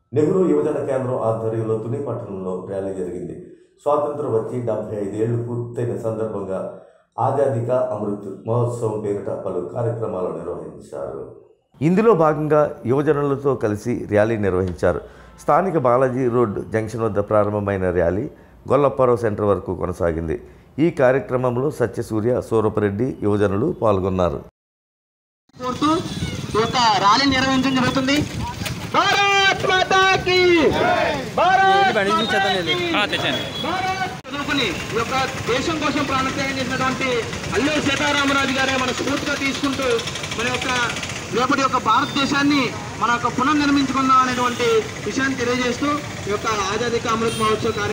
నెహ్రూ యువజన కేంద్రం ఆధ్వర్యంలో తుని పట్టణంలో ర్యాలీ జరిగింది స్వాతంత్రం వచ్చి డెబ్బై ఐదేళ్లు పూర్తయిన సందర్భంగా ఆజాదీ కా అమృత్ మహోత్సవం పేరిట పలు కార్యక్రమాలు నిర్వహించారు ఇందులో భాగంగా యువజనులతో కలిసి ర్యాలీ నిర్వహించారు స్థానిక బాలాజీ రోడ్ జంక్షన్ వద్ద ప్రారంభమైన ర్యాలీ గొల్లప్పారావు సెంటర్ వరకు కొనసాగింది ఈ కార్యక్రమంలో సత్యసూర్య సూరపరెడ్డి యువజనులు పాల్గొన్నారు కోరుతూ ఈ యొక్క ర్యాలీ నిర్వహించడం జరుగుతుంది భారత్ మాతాకి భారత్ మాతాకి! భారత్ చదువుకుని ఈ యొక్క దేశం కోసం ప్రాణత్యాగం చేసినటువంటి అల్లూరి సీతారామరాజు గారే మన స్ఫూర్తిగా తీసుకుంటూ మన యొక్క రేపటి యొక్క భారతదేశాన్ని మన యొక్క పునర్నిర్మించుకుందాం అనేటువంటి విషయాన్ని తెలియజేస్తూ ఈ యొక్క ఆజాదీ కా అమృత్ మహోత్సవ్ కార్య-